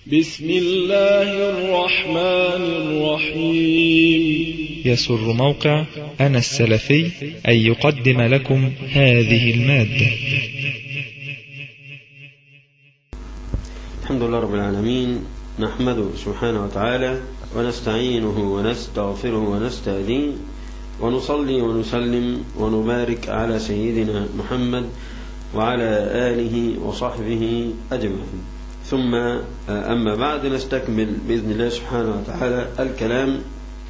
بسم الله الرحمن الرحيم يسر موقع أنا السلفي أن يقدم لكم هذه المادة الحمد لله رب العالمين نحمده سبحانه وتعالى ونستعينه ونستغفره ونستهديه ونصلي ونسلم ونبارك على سيدنا محمد وعلى آله وصحبه أجمعين ثم أما بعد نستكمل بإذن الله سبحانه وتعالى الكلام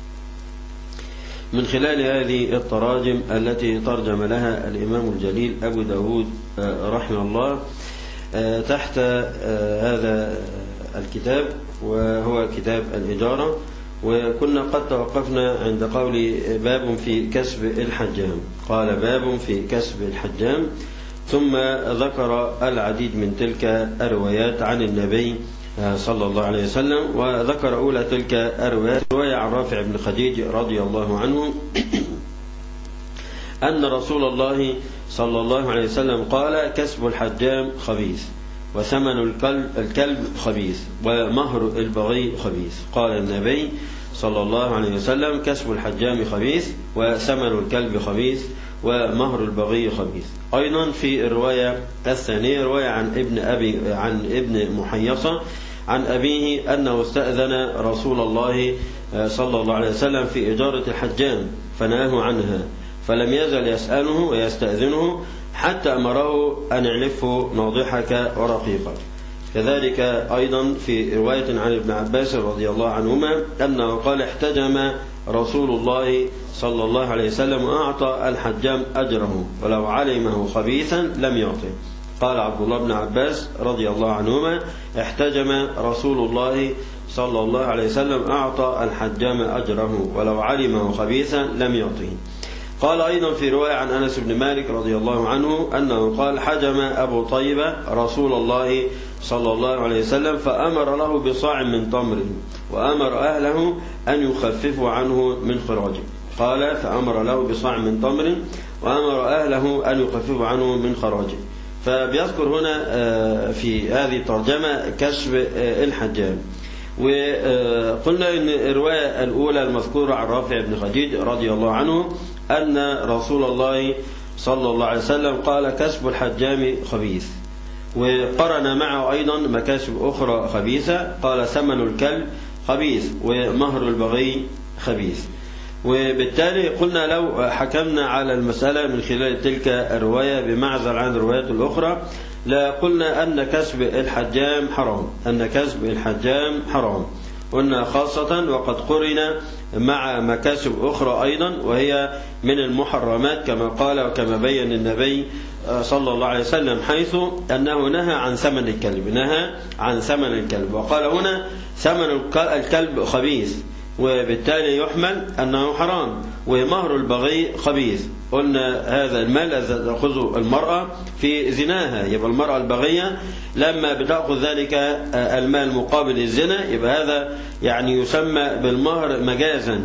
من خلال هذه التراجم التي ترجم لها الإمام الجليل أبو داود رحمه الله تحت هذا الكتاب وهو كتاب الإجارة وكنا قد توقفنا عند قول باب في كسب الحجام قال باب في كسب الحجام ثم ذكر العديد من تلك الروايات عن النبي صلى الله عليه وسلم وذكر أولى تلك الروايات رواية عن رافع بن خديج رضي الله عنه أن رسول الله صلى الله عليه وسلم قال كسب الحجام خبيث وثمن الكلب, الكلب خبيث ومهر البغي خبيث قال النبي صلى الله عليه وسلم كسب الحجام خبيث وثمن الكلب خبيث ومهر البغي خبيث أيضا في الرواية الثانية رواية عن ابن أبي عن ابن محيصة عن أبيه أنه استأذن رسول الله صلى الله عليه وسلم في إجارة الحجام فنهاه عنها فلم يزل يسأله ويستأذنه حتى أمره أن يعلفه ناضحك ورقيقك كذلك أيضا في رواية عن ابن عباس رضي الله عنهما أنه قال احتجم رسول الله صلى الله عليه وسلم وأعطى الحجام أجره ولو علمه خبيثا لم يعطه قال عبد الله بن عباس رضي الله عنهما احتجم رسول الله صلى الله عليه وسلم أعطى الحجام أجره ولو علمه خبيثا لم يعطه قال أيضا في رواية عن أنس بن مالك رضي الله عنه أنه قال حجم أبو طيبة رسول الله صلى الله عليه وسلم فأمر له بصاع من تمر وأمر أهله أن يخففوا عنه من خراجه قال فأمر له بصاع من تمر وأمر أهله أن يخففوا عنه من خراجه فبيذكر هنا في هذه الترجمة كشف الحجام وقلنا ان الروايه الاولى المذكوره عن رافع بن خديج رضي الله عنه ان رسول الله صلى الله عليه وسلم قال كسب الحجام خبيث وقرن معه ايضا مكاسب اخرى خبيثه قال ثمن الكلب خبيث ومهر البغي خبيث وبالتالي قلنا لو حكمنا على المسألة من خلال تلك الرواية بمعزل عن الروايات الأخرى لقلنا أن كسب الحجام حرام أن كسب الحجام حرام قلنا خاصة وقد قرن مع مكاسب أخرى أيضا وهي من المحرمات كما قال وكما بين النبي صلى الله عليه وسلم حيث أنه نهى عن ثمن الكلب نهى عن ثمن الكلب وقال هنا ثمن الكلب خبيث وبالتالي يحمل أنه حرام ومهر البغي خبيث قلنا هذا المال الذي تأخذه المرأة في زناها يبقى المرأة البغية لما بتأخذ ذلك المال مقابل الزنا يبقى هذا يعني يسمى بالمهر مجازا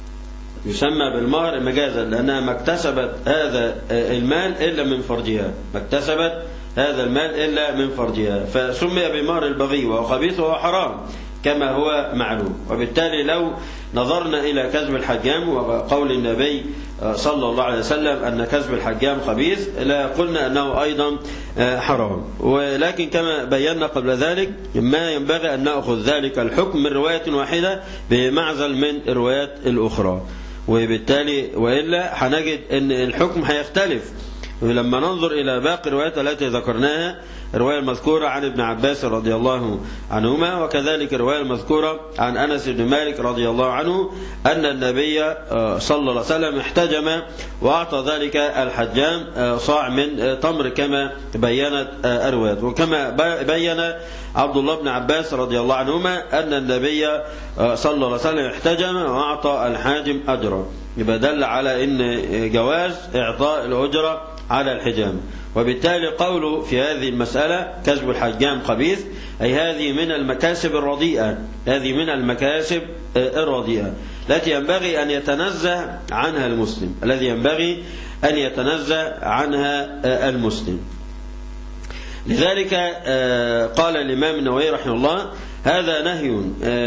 يسمى بالمهر مجازا لأنها ما اكتسبت هذا المال إلا من فرجها ما اكتسبت هذا المال إلا من فرجها فسمي بمهر البغي وهو خبيث وهو حرام كما هو معلوم وبالتالي لو نظرنا إلى كذب الحجام وقول النبي صلى الله عليه وسلم أن كذب الحجام خبيث لا قلنا أنه أيضا حرام ولكن كما بينا قبل ذلك ما ينبغي أن نأخذ ذلك الحكم من رواية واحدة بمعزل من الروايات الأخرى وبالتالي وإلا هنجد أن الحكم هيختلف ولما ننظر إلى باقي الروايات التي ذكرناها الرواية المذكورة عن ابن عباس رضي الله عنهما وكذلك الرواية المذكورة عن أنس بن مالك رضي الله عنه أن النبي صلى الله عليه وسلم احتجم وأعطى ذلك الحجام صاع من تمر كما بينت الروايات وكما بين عبد الله بن عباس رضي الله عنهما أن النبي صلى الله عليه وسلم احتجم وأعطى الحاجم أجرا يبقى دل على أن جواز إعطاء الأجرة على الحجام وبالتالي قوله في هذه المسألة كسب الحجام خبيث أي هذه من المكاسب الرديئة هذه من المكاسب الرديئة التي ينبغي أن يتنزه عنها المسلم الذي ينبغي أن يتنزه عنها المسلم لذلك قال الإمام النووي رحمه الله هذا نهي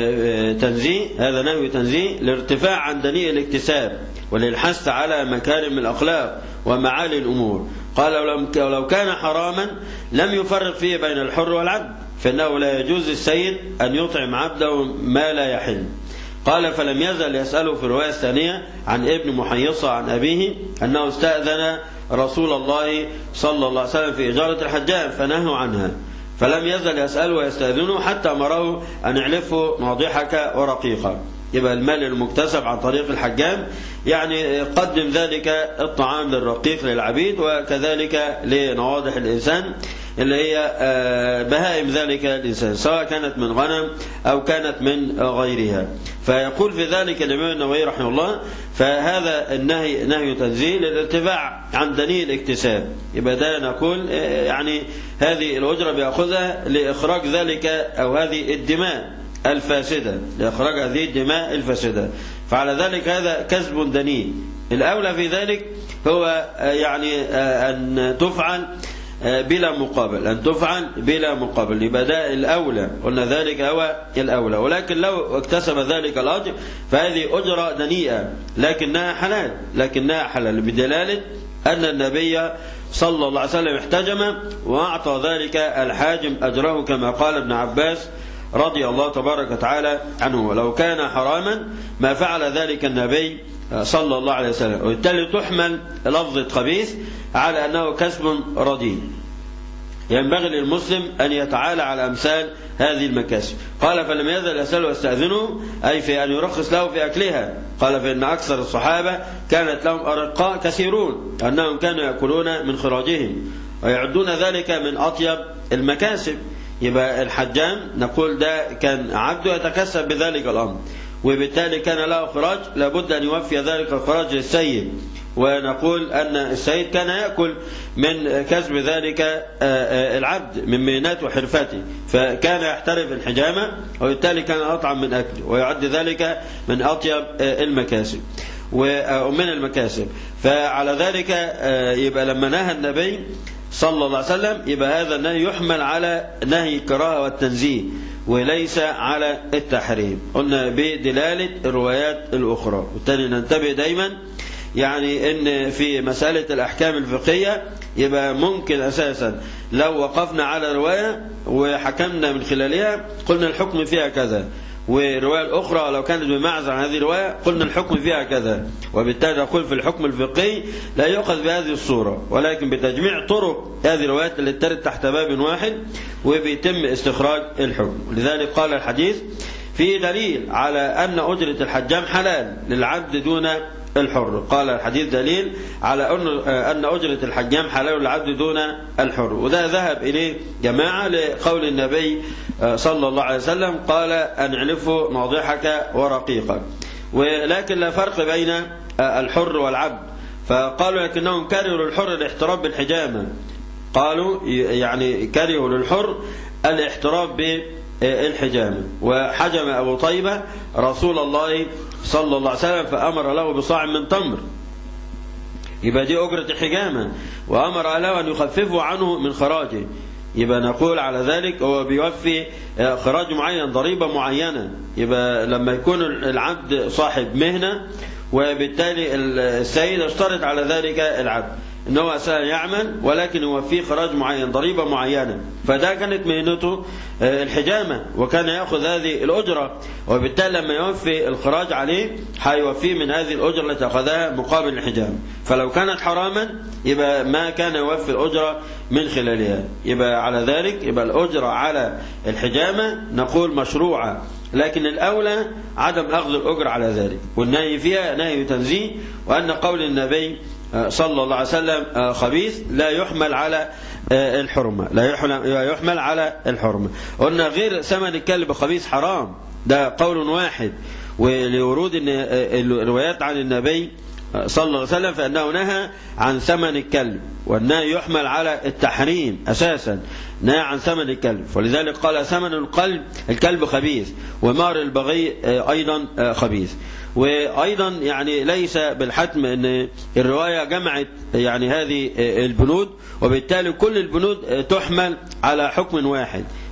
تنزيه هذا نهي تنزيه لارتفاع عن دنيء الاكتساب وللحث على مكارم الأخلاق ومعالي الأمور قال ولو كان حراما لم يفرق فيه بين الحر والعبد فإنه لا يجوز للسيد أن يطعم عبده ما لا يحل قال فلم يزل يسأله في الرواية الثانية عن ابن محيصة عن أبيه أنه استأذن رسول الله صلى الله عليه وسلم في إجارة الحجام فنهوا عنها فلم يزل يسأله ويستأذنه حتى أمره أن يعلفه ناضحك ورقيقا يبقى المال المكتسب عن طريق الحجام يعني قدم ذلك الطعام للرقيق للعبيد وكذلك لنواضح الإنسان اللي هي بهائم ذلك الإنسان سواء كانت من غنم أو كانت من غيرها فيقول في ذلك الإمام النووي رحمه الله فهذا النهي نهي تنزيل للارتفاع عن دنيء الاكتساب يبقى ده نقول يعني هذه الأجرة بيأخذها لإخراج ذلك أو هذه الدماء الفاسدة لإخراج هذه الدماء الفاسدة فعلى ذلك هذا كسب دنيء الأولى في ذلك هو يعني أن تفعل بلا مقابل أن تفعل بلا مقابل يبقى ده الأولى قلنا ذلك هو الأولى ولكن لو اكتسب ذلك الأجر فهذه أجرة دنيئة لكنها حلال لكنها حلال بدلالة أن النبي صلى الله عليه وسلم احتجم وأعطى ذلك الحاجم أجره كما قال ابن عباس رضي الله تبارك وتعالى عنه ولو كان حراما ما فعل ذلك النبي صلى الله عليه وسلم وبالتالي تحمل لفظة خبيث على أنه كسب رديء ينبغي للمسلم أن يتعالى على أمثال هذه المكاسب قال فلم يزل يسأل واستأذنه أي في أن يرخص له في أكلها قال فإن أكثر الصحابة كانت لهم أرقاء كثيرون أنهم كانوا يأكلون من خراجهم ويعدون ذلك من أطيب المكاسب يبقى الحجام نقول ده كان عبده يتكسب بذلك الأمر وبالتالي كان له خراج لابد أن يوفي ذلك الخراج للسيد ونقول أن السيد كان يأكل من كسب ذلك العبد من مهنات وحرفته فكان يحترف الحجامة وبالتالي كان أطعم من أكله ويعد ذلك من أطيب المكاسب ومن المكاسب فعلى ذلك يبقى لما نهى النبي صلى الله عليه وسلم يبقى هذا النهي يحمل على نهي الكراهة والتنزيه وليس على التحريم قلنا بدلالة الروايات الأخرى وبالتالي ننتبه دايما يعني ان في مسألة الأحكام الفقهية يبقى ممكن أساسا لو وقفنا على رواية وحكمنا من خلالها قلنا الحكم فيها كذا والرواية الأخرى لو كانت بمعزل عن هذه الرواية قلنا الحكم فيها كذا وبالتالي نقول في الحكم الفقهي لا يؤخذ بهذه الصورة ولكن بتجميع طرق هذه الروايات التي ترد تحت باب واحد وبيتم استخراج الحكم لذلك قال الحديث في دليل على أن أجرة الحجام حلال للعبد دون الحر قال الحديث دليل على أن أجرة الحجام حلال للعبد دون الحر وده ذهب إليه جماعة لقول النبي صلى الله عليه وسلم قال أن اعلفوا ناضحك ورقيقك ولكن لا فرق بين الحر والعبد فقالوا لكنهم كرهوا للحر الاحتراف بالحجامة قالوا يعني كرهوا للحر الاحتراف بالحجامة وحجم أبو طيبة رسول الله صلى الله عليه وسلم فأمر له بصاع من تمر يبقى دي أجرة الحجامة وأمر له أن يخففوا عنه من خراجه يبقى نقول على ذلك هو بيوفي خراج معين ضريبة معينة يبقى لما يكون العبد صاحب مهنة وبالتالي السيد اشترط على ذلك العبد ان هو اساسا يعمل ولكن يوفيه خراج معين ضريبه معينه فده كانت مهنته الحجامه وكان ياخذ هذه الاجره وبالتالي لما يوفي الخراج عليه هيوفيه من هذه الاجره التي اخذها مقابل الحجامه فلو كانت حراما يبقى ما كان يوفي الاجره من خلالها يبقى على ذلك يبقى الاجره على الحجامه نقول مشروعه لكن الأولى عدم أخذ الأجر على ذلك والنهي فيها نهي تنزيه وأن قول النبي صلى الله عليه وسلم خبيث لا يحمل على الحرمة لا يحمل على الحرمة قلنا غير ثمن الكلب خبيث حرام ده قول واحد ولورود الروايات عن النبي صلى الله عليه وسلم فأنه نهى عن ثمن الكلب والنهي يحمل على التحريم أساسا نهى عن ثمن الكلب ولذلك قال ثمن القلب الكلب خبيث ومار البغي أيضا خبيث وأيضا يعني ليس بالحتم أن الرواية جمعت يعني هذه البنود وبالتالي كل البنود تحمل على حكم واحد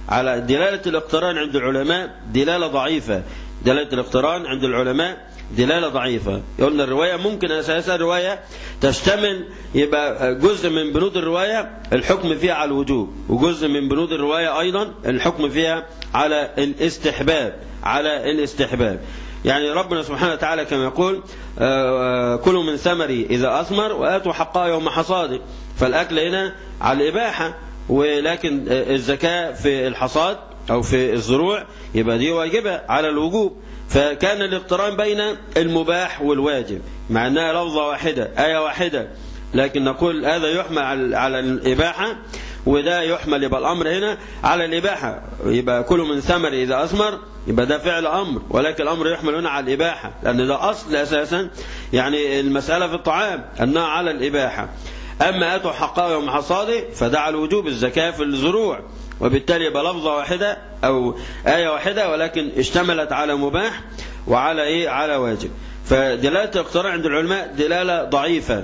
على دلالة الاقتران عند العلماء دلالة ضعيفة دلالة الاقتران عند العلماء دلالة ضعيفة قلنا الرواية ممكن أساسا الرواية تشتمل يبقى جزء من بنود الرواية الحكم فيها على الوجوب وجزء من بنود الرواية أيضا الحكم فيها على الاستحباب على الاستحباب يعني ربنا سبحانه وتعالى كما يقول كلوا من ثمري إذا أثمر وآتوا حقها يوم حصاده فالأكل هنا على الإباحة ولكن الزكاة في الحصاد أو في الزروع يبقى دي واجبة على الوجوب فكان الاقتران بين المباح والواجب مع أنها لفظة واحدة آية واحدة لكن نقول هذا يحمل على الإباحة وده يحمل يبقى الأمر هنا على الإباحة يبقى كل من ثمر إذا أثمر يبقى ده فعل أمر ولكن الأمر يحمل هنا على الإباحة لأن ده أصل أساسا يعني المسألة في الطعام أنها على الإباحة أما أتوا حقها يوم حصاده فده على وجوب الزكاة في الزروع وبالتالي يبقى لفظة واحدة أو آية واحدة ولكن اشتملت على مباح وعلى إيه على واجب فدلالة الاقتراع عند العلماء دلالة ضعيفة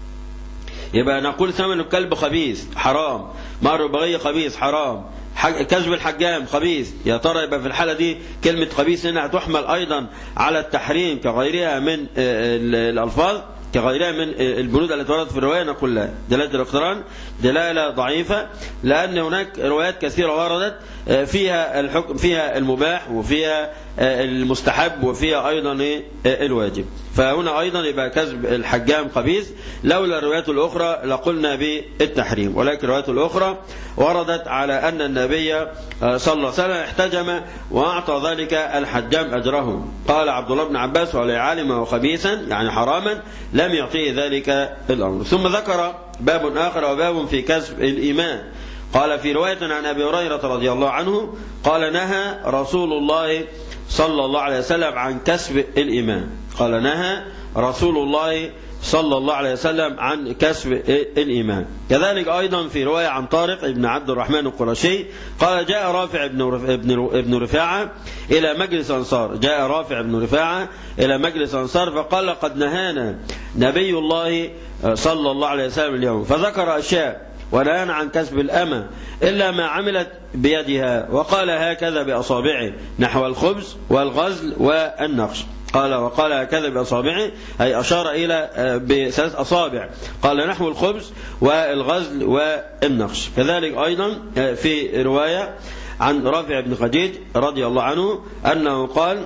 يبقى نقول ثمن الكلب خبيث حرام مهر البغي خبيث حرام كذب الحجام خبيث يا ترى يبقى في الحالة دي كلمة خبيث هنا هتحمل أيضا على التحريم كغيرها من الألفاظ كغيرها من البنود التي وردت في الرواية نقول لا دلالة الاقتران دلالة ضعيفة لأن هناك روايات كثيرة وردت فيها الحكم فيها المباح وفيها المستحب وفيها أيضا الواجب فهنا أيضا يبقى كذب الحجام خبيث لولا الروايات الأخرى لقلنا بالتحريم ولكن الروايات الأخرى وردت على أن النبي صلى الله عليه وسلم احتجم وأعطى ذلك الحجام أجره قال عبد الله بن عباس ولا عالم خبيثا يعني حراما لم يعطيه ذلك الأمر ثم ذكر باب آخر وباب في كسب الإيمان قال في رواية عن أبي هريرة رضي الله عنه قال نهى رسول الله صلى الله عليه وسلم عن كسب الإيمان قال نهى رسول الله صلى الله عليه وسلم عن كسب الإيمان كذلك أيضا في رواية عن طارق ابن عبد الرحمن القرشي قال جاء رافع ابن رفاعة إلى مجلس أنصار جاء رافع بن رفاعة إلى مجلس أنصار فقال قد نهانا نبي الله صلى الله عليه وسلم اليوم فذكر أشياء ونهانا عن كسب الأمة إلا ما عملت بيدها وقال هكذا بأصابعه نحو الخبز والغزل والنقش قال وقال هكذا بأصابعه أي أشار إلى بثلاث أصابع قال نحو الخبز والغزل والنقش كذلك أيضا في رواية عن رافع بن خديج رضي الله عنه أنه قال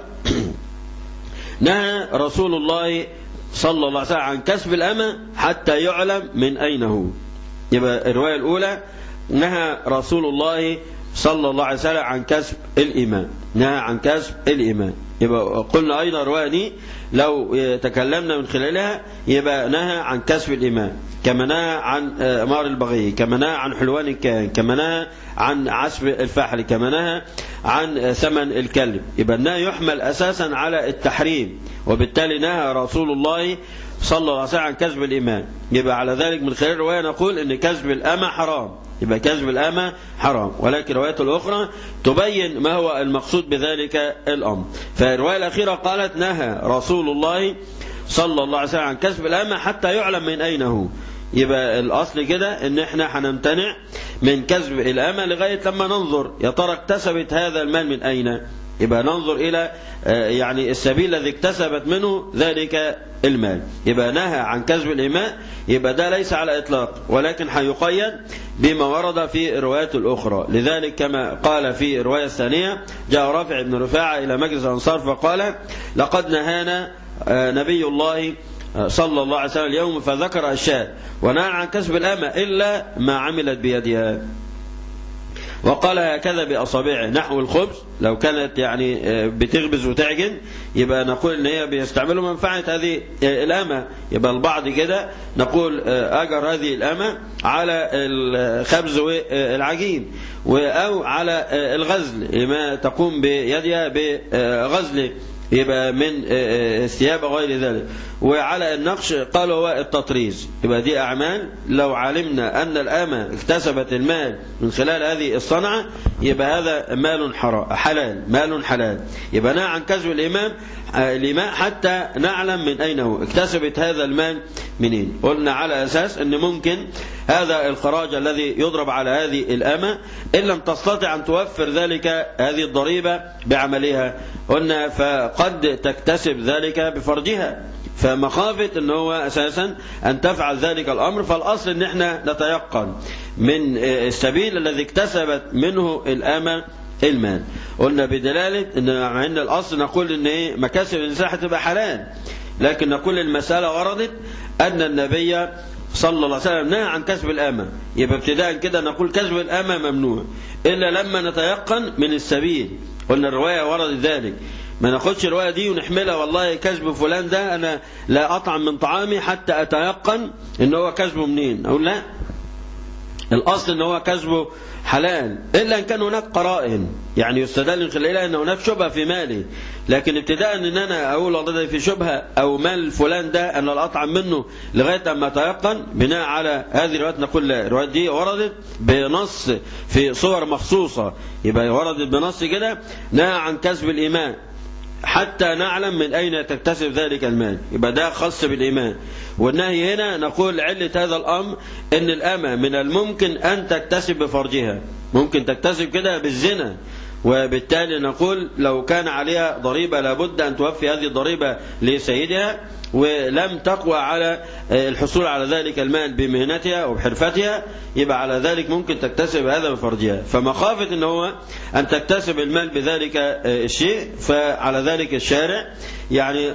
نهى رسول الله صلى الله عليه وسلم عن كسب الأمة حتى يعلم من أين هو يبقى الرواية الأولى نهى رسول الله صلى الله عليه وسلم عن كسب الإيمان نهى عن كسب الإيمان يبقى قلنا أيضا الرواية دي لو تكلمنا من خلالها يبقى نهى عن كسب الإيمان كما نهى عن مار البغي كما نهى عن حلوان الكاهن كما نهى عن عسب الفحل كما نهى عن ثمن الكلب يبقى النهي يحمل أساسا على التحريم وبالتالي نهى رسول الله صلى الله عليه وسلم عن كسب الإيمان يبقى على ذلك من خلال الرواية نقول أن كسب الأمة حرام يبقى كسب الأمة حرام ولكن الروايات الأخرى تبين ما هو المقصود بذلك الأمر فالرواية الأخيرة قالت نهى رسول الله صلى الله عليه وسلم عن كسب الأمة حتى يعلم من أين هو يبقى الأصل كده ان احنا هنمتنع من كسب الأمة لغاية لما ننظر يا ترى اكتسبت هذا المال من أين يبقى ننظر إلى يعني السبيل الذي اكتسبت منه ذلك المال يبقى نهى عن كسب الإماء يبقى ده ليس على إطلاق ولكن هيقيد بما ورد في الروايات الأخرى لذلك كما قال في الرواية الثانية جاء رافع بن رفاعة إلى مجلس الأنصار فقال لقد نهانا نبي الله صلى الله عليه وسلم اليوم فذكر أشياء ونهى عن كسب الأمة إلا ما عملت بيدها وقال هكذا بأصابعه نحو الخبز لو كانت يعني بتخبز وتعجن يبقى نقول ان هي بيستعملوا منفعة هذه الأمة يبقى البعض كده نقول أجر هذه الأمة على الخبز والعجين أو على الغزل ما تقوم بيدها بغزله يبقى من الثياب غير ذلك وعلى النقش قالوا هو التطريز يبقى دي أعمال لو علمنا أن الأمة اكتسبت المال من خلال هذه الصنعة يبقى هذا مال حلال مال حلال يبقى نهى عن كسب الإمام الإماء حتى نعلم من أين هو اكتسبت هذا المال منين قلنا على أساس أن ممكن هذا الخراج الذي يضرب على هذه الأمة إن لم تستطع أن توفر ذلك هذه الضريبة بعملها قلنا فقد تكتسب ذلك بفرجها فمخافة ان هو اساسا ان تفعل ذلك الامر فالاصل ان احنا نتيقن من السبيل الذي اكتسبت منه الامة المال قلنا بدلالة ان مع ان الاصل نقول ان ايه مكاسب الانسان هتبقى حلال لكن نقول المسألة وردت ان النبي صلى الله عليه وسلم نهى عن كسب الأمة يبقى ابتداء كده نقول كسب الأمة ممنوع إلا لما نتيقن من السبيل قلنا الرواية وردت ذلك ما ناخدش الرواية دي ونحملها والله كسب فلان ده أنا لا أطعم من طعامي حتى أتيقن إن هو كسبه منين أقول لا الأصل إن هو كسبه حلال إلا إن كان هناك قرائن يعني يستدل من خلالها أن هناك شبهة في مالي لكن ابتداء أن أنا أقول والله ده في شبهة أو مال فلان ده أنا لا أطعم منه لغاية أما أتيقن بناء على هذه الروايات نقول لا الروايات دي وردت بنص في صور مخصوصة يبقى وردت بنص كده نهى عن كسب الإيمان حتى نعلم من أين تكتسب ذلك المال يبقى ده خاص بالإيمان والنهي هنا نقول علة هذا الأمر أن الأمة من الممكن أن تكتسب بفرجها ممكن تكتسب كده بالزنا وبالتالي نقول لو كان عليها ضريبة لابد أن توفي هذه الضريبة لسيدها ولم تقوى على الحصول على ذلك المال بمهنتها وبحرفتها يبقى على ذلك ممكن تكتسب هذا بفرجها فمخافة ان هو ان تكتسب المال بذلك الشيء فعلى ذلك الشارع يعني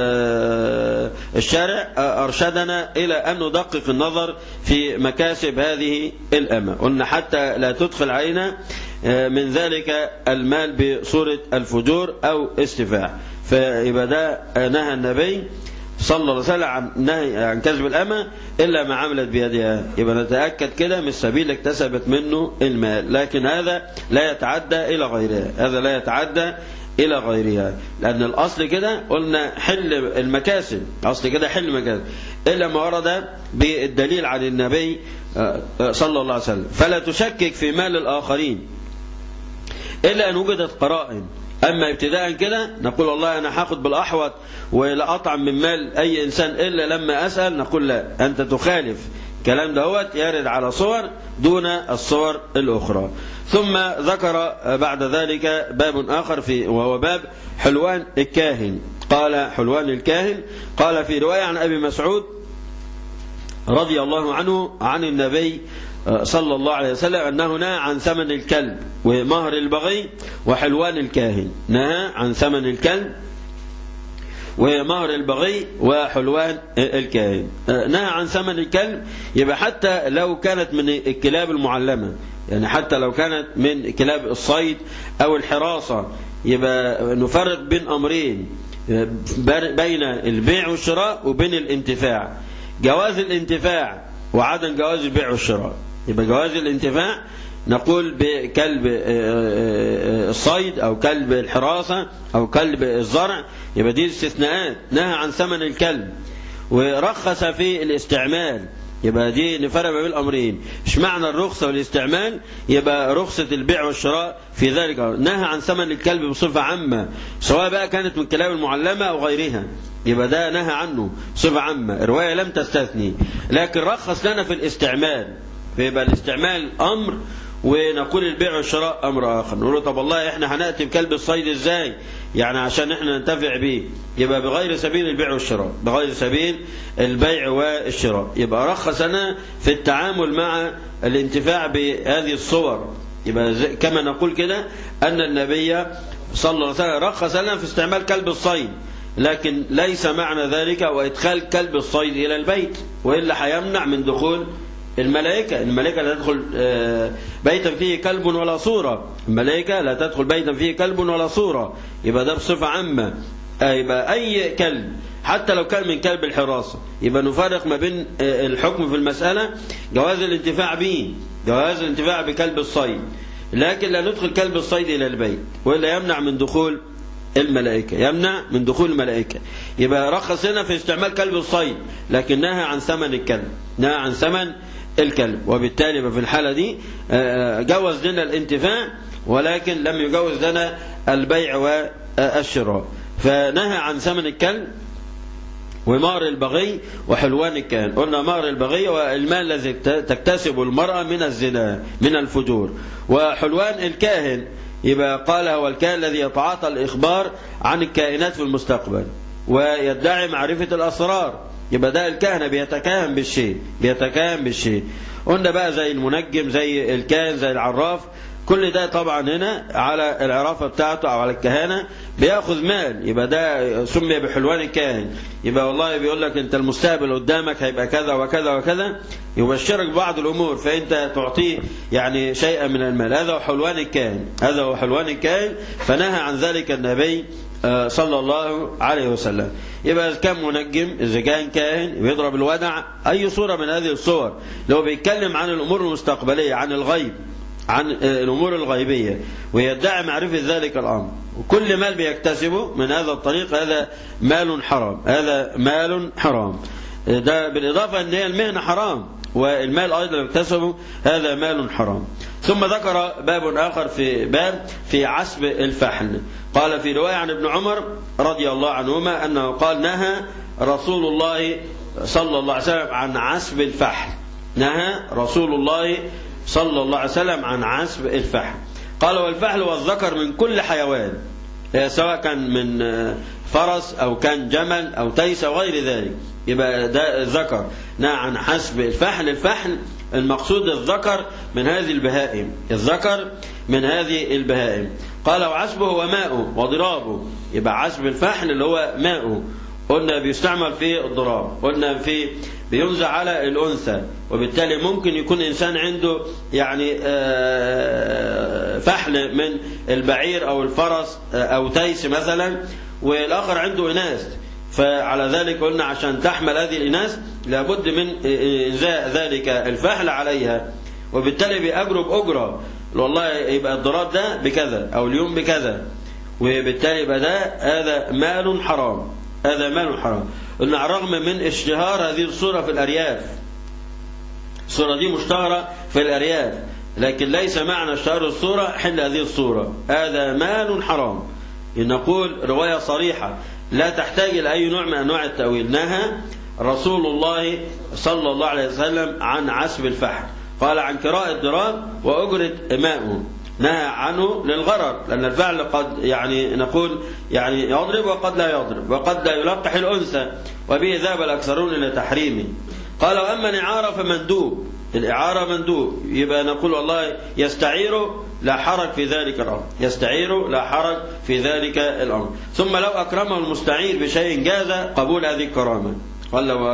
الشارع أرشدنا إلى أن ندقق النظر في مكاسب هذه الأمة قلنا حتى لا تدخل علينا من ذلك المال بصورة الفجور أو استفاع فيبقى ده نهى النبي صلى الله عليه وسلم عن نهي عن كسب الأمة إلا ما عملت بيدها يبقى نتأكد كده من السبيل اكتسبت منه المال لكن هذا لا يتعدى إلى غيرها هذا لا يتعدى إلى غيرها لأن الأصل كده قلنا حل المكاسب أصل كده حل المكاسب إلا ما ورد بالدليل عن النبي صلى الله عليه وسلم فلا تشكك في مال الآخرين إلا أن وجدت قرائن أما ابتداء كده نقول والله أنا هاخد بالأحوط ولا أطعم من مال أي إنسان إلا لما أسأل نقول لا أنت تخالف كلام دهوت يرد على صور دون الصور الأخرى ثم ذكر بعد ذلك باب آخر في وهو باب حلوان الكاهن قال حلوان الكاهن قال في رواية عن أبي مسعود رضي الله عنه عن النبي صلى الله عليه وسلم أنه نهى عن ثمن الكلب ومهر البغي وحلوان الكاهن نهى عن ثمن الكلب ومهر البغي وحلوان الكاهن نهى عن ثمن الكلب يبقى حتى لو كانت من الكلاب المعلمة يعني حتى لو كانت من كلاب الصيد أو الحراسة يبقى نفرق بين أمرين بين البيع والشراء وبين الانتفاع جواز الانتفاع وعدم جواز البيع والشراء يبقى جواز الانتفاع نقول بكلب الصيد أو كلب الحراسة أو كلب الزرع يبقى دي استثناءات نهى عن ثمن الكلب ورخص في الاستعمال يبقى دي نفرق بين الأمرين مش معنى الرخصة والاستعمال يبقى رخصة البيع والشراء في ذلك نهى عن ثمن الكلب بصفة عامة سواء بقى كانت من الكلاب المعلمة أو غيرها يبقى ده نهى عنه صفة عامة الرواية لم تستثني لكن رخص لنا في الاستعمال فيبقى الاستعمال أمر ونقول البيع والشراء أمر آخر نقول له طب والله احنا هنأتي بكلب الصيد ازاي يعني عشان احنا ننتفع به يبقى بغير سبيل البيع والشراء بغير سبيل البيع والشراء يبقى رخص لنا في التعامل مع الانتفاع بهذه الصور يبقى كما نقول كده أن النبي صلى الله عليه وسلم رخص لنا في استعمال كلب الصيد لكن ليس معنى ذلك وإدخال كلب الصيد إلى البيت وإلا هيمنع من دخول الملائكة الملائكة لا تدخل بيتا فيه كلب ولا صورة الملائكة لا تدخل بيتا فيه كلب ولا صورة يبقى ده بصفة عامة يبقى أي كلب حتى لو كان من كلب الحراسة يبقى نفرق ما بين الحكم في المسألة جواز الانتفاع به جواز الانتفاع بكلب الصيد لكن لا ندخل كلب الصيد إلى البيت وإلا يمنع من دخول الملائكة يمنع من دخول الملائكة يبقى رخص لنا في استعمال كلب الصيد لكن نهى عن ثمن الكلب نهى عن ثمن الكلب وبالتالي في الحالة دي جوز لنا الانتفاع ولكن لم يجوز لنا البيع والشراء فنهى عن ثمن الكلب ومهر البغي وحلوان الكاهن قلنا مهر البغي والمال الذي تكتسب المرأة من الزنا من الفجور وحلوان الكاهن يبقى قال هو الكاهن الذي يتعاطى الإخبار عن الكائنات في المستقبل ويدعي معرفة الأسرار يبقى ده الكهنة بيتكاهن بالشيء بيتكاهن بالشيء قلنا بقى زي المنجم زي الكاهن زي العراف كل ده طبعا هنا على العرافة بتاعته أو على الكهانة بياخذ مال يبقى ده سمي بحلوان الكاهن يبقى والله بيقول لك أنت المستقبل قدامك هيبقى كذا وكذا وكذا يبشرك ببعض الأمور فأنت تعطيه يعني شيئا من المال هذا هو حلوان الكاهن هذا هو حلوان الكاهن فنهى عن ذلك النبي صلى الله عليه وسلم يبقى إذا كان منجم إذا كان كاهن بيضرب الودع أي صورة من هذه الصور لو بيتكلم عن الأمور المستقبلية عن الغيب عن الأمور الغيبية ويدعي معرفة ذلك الأمر وكل مال بيكتسبه من هذا الطريق هذا مال حرام هذا مال حرام ده بالإضافة أن هي المهنة حرام والمال أيضا يكتسبه هذا مال حرام ثم ذكر باب آخر في باب في عسب الفحل قال في رواية عن ابن عمر رضي الله عنهما أنه قال نهى رسول الله صلى الله عليه وسلم عن عسب الفحل نهى رسول الله صلى الله عليه وسلم عن عسب الفحل قال والفحل والذكر من كل حيوان سواء كان من فرس أو كان جمل أو تيس أو غير ذلك يبقى ده الذكر نهى عن حسب الفحل الفحل المقصود الذكر من هذه البهائم الذكر من هذه البهائم قال وعسبه هو ماءه وضرابه يبقى عسب الفحل اللي هو ماءه قلنا بيستعمل في الضراب قلنا في بينزع على الأنثى وبالتالي ممكن يكون إنسان عنده يعني فحل من البعير أو الفرس أو تيس مثلا والآخر عنده إناث فعلى ذلك قلنا عشان تحمل هذه الإناث لابد من إنزاء ذلك الفحل عليها وبالتالي بأجره بأجرة والله يبقى الضراب ده بكذا أو اليوم بكذا وبالتالي يبقى ده هذا مال حرام هذا مال حرام قلنا على الرغم من اشتهار هذه الصورة في الأرياف الصورة دي مشتهرة في الأرياف لكن ليس معنى اشتهار الصورة حل هذه الصورة هذا مال حرام نقول رواية صريحة لا تحتاج إلى أي نوع من أنواع التأويل نهى رسول الله صلى الله عليه وسلم عن عسب الفحل قال عن كراء الضراب وأجرة ماءه نهى عنه للغرر لأن الفعل قد يعني نقول يعني يضرب وقد لا يضرب وقد لا يلقح الأنثى وبه ذهب الأكثرون إلى تحريمه قال وأما الإعارة فمندوب الإعارة مندوب يبقى نقول والله يستعير لا حرج في ذلك الأمر يستعير لا حرج في ذلك الأمر ثم لو أكرمه المستعير بشيء جاز قبول هذه الكرامة قال لو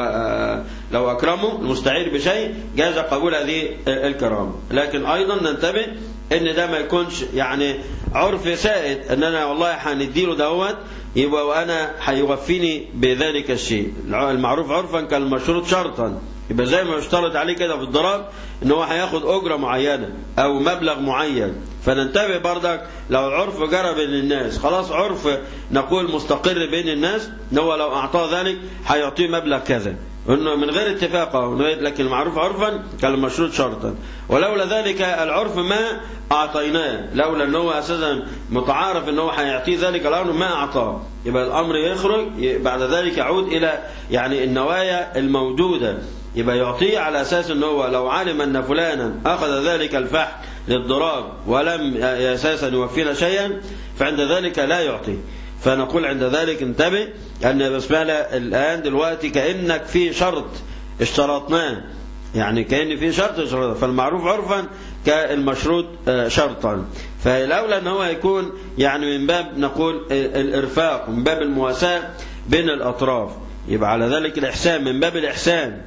لو أكرمه المستعير بشيء جاز قبول هذه الكرامة لكن أيضا ننتبه ان ده ما يكونش يعني عرف سائد ان انا والله هنديله دوت يبقى وانا هيوفيني بذلك الشيء المعروف عرفا كالمشروط شرطا يبقى زي ما يشترط عليه كده في الضراب ان هو هياخد اجره معينه او مبلغ معين فننتبه بردك لو العرف جرى بين الناس خلاص عرف نقول مستقر بين الناس ان هو لو اعطاه ذلك هيعطيه مبلغ كذا انه من غير اتفاق لكن المعروف عرفا كالمشروط شرطا ولولا ذلك العرف ما اعطيناه لولا ان هو اساسا متعارف ان هو هيعطيه ذلك الامر ما اعطاه يبقى الامر يخرج بعد ذلك يعود الى يعني النوايا الموجوده يبقى يعطيه على اساس ان هو لو علم ان فلانا اخذ ذلك الفحل للضراب ولم اساسا يوفينا شيئا فعند ذلك لا يعطيه فنقول عند ذلك انتبه أن بسمالة الآن دلوقتي كأنك في شرط اشترطناه يعني كأن في شرط اشترطناه فالمعروف عرفا كالمشروط شرطا فالأولى أن هو يكون يعني من باب نقول الإرفاق من باب المواساة بين الأطراف يبقى على ذلك الإحسان من باب الإحسان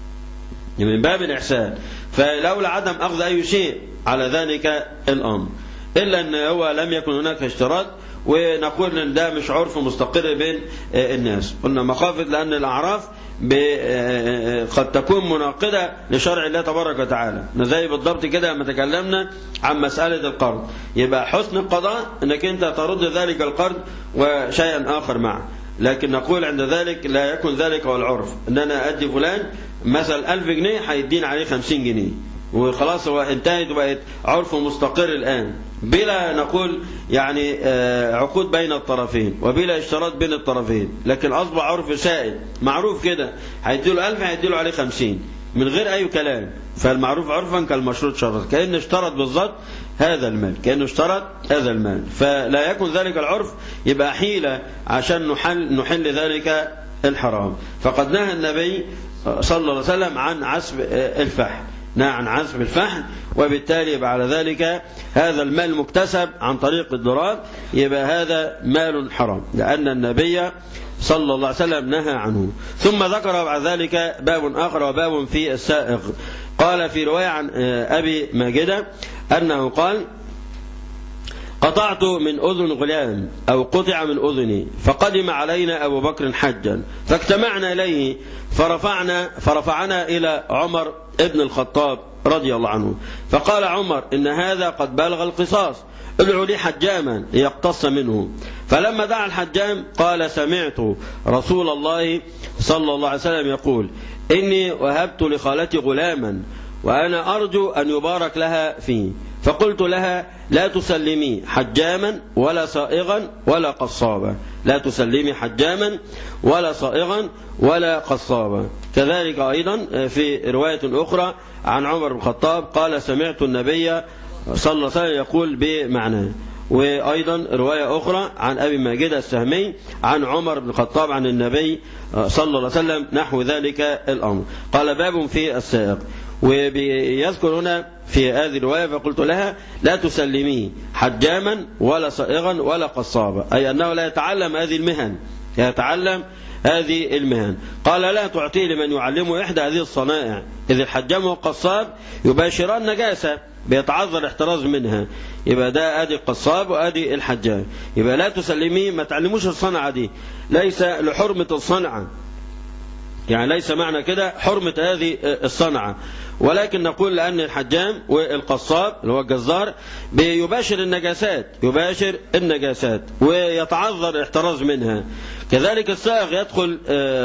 من باب الإحسان فالأولى عدم أخذ أي شيء على ذلك الأمر إلا أن هو لم يكن هناك اشتراط ونقول ان ده مش عرف مستقر بين الناس قلنا مخافة لأن الأعراف قد تكون مناقضة لشرع الله تبارك وتعالى زي بالضبط كده لما تكلمنا عن مسألة القرض يبقى حسن القضاء انك انت ترد ذلك القرض وشيئا آخر معه لكن نقول عند ذلك لا يكن ذلك هو العرف ان انا ادي فلان مثلا ألف جنيه هيدين عليه خمسين جنيه وخلاص هو انتهت وبقت عرف مستقر الآن بلا نقول يعني آه، عقود بين الطرفين وبلا اشتراط بين الطرفين لكن أصبح عرف سائد معروف كده هيديله ألف هيديله عليه خمسين من غير أي كلام فالمعروف عرفا كالمشروط شرط كأنه اشترط بالضبط هذا المال كأنه اشترط هذا المال فلا يكن ذلك العرف يبقى حيلة عشان نحل, نحل ذلك الحرام فقد نهى النبي صلى الله عليه وسلم عن عسب الفحل نهى عن عسب الفحل وبالتالي يبقى على ذلك هذا المال مكتسب عن طريق الضراب يبقى هذا مال حرام لأن النبي صلى الله عليه وسلم نهى عنه ثم ذكر بعد ذلك باب آخر وباب في السائق قال في رواية عن أبي ماجدة أنه قال قطعت من أذن غلام أو قطع من أذني فقدم علينا أبو بكر حجا فاجتمعنا إليه فرفعنا فرفعنا إلى عمر ابن الخطاب رضي الله عنه فقال عمر إن هذا قد بلغ القصاص ادعوا لي حجاما يقتص منه فلما دعا الحجام قال سمعت رسول الله صلى الله عليه وسلم يقول إني وهبت لخالتي غلاما وأنا أرجو أن يبارك لها فيه فقلت لها لا تسلمي حجاما ولا صائغا ولا قصابا لا تسلمي حجاما ولا صائغا ولا قصابا كذلك أيضا في رواية أخرى عن عمر بن الخطاب قال سمعت النبي صلى الله عليه وسلم يقول بمعناه وأيضا رواية أخرى عن أبي ماجد السهمي عن عمر بن الخطاب عن النبي صلى الله عليه وسلم نحو ذلك الأمر قال باب في السائق ويذكر هنا في هذه الرواية فقلت لها لا تسلميه حجاما ولا صائغا ولا قصابا أي أنه لا يتعلم هذه المهن يتعلم هذه المهن قال لا تعطيه لمن يعلمه إحدى هذه الصنائع إذ الحجام والقصاب يباشران نجاسة بيتعذر الاحتراز منها يبقى ده ادي القصاب وادي الحجام يبقى لا تسلميه ما تعلموش الصنعة دي ليس لحرمة الصنعة يعني ليس معنى كده حرمة هذه الصنعة ولكن نقول لأن الحجام والقصاب اللي هو الجزار بيباشر النجاسات يباشر النجاسات ويتعذر الاحتراز منها كذلك السائق يدخل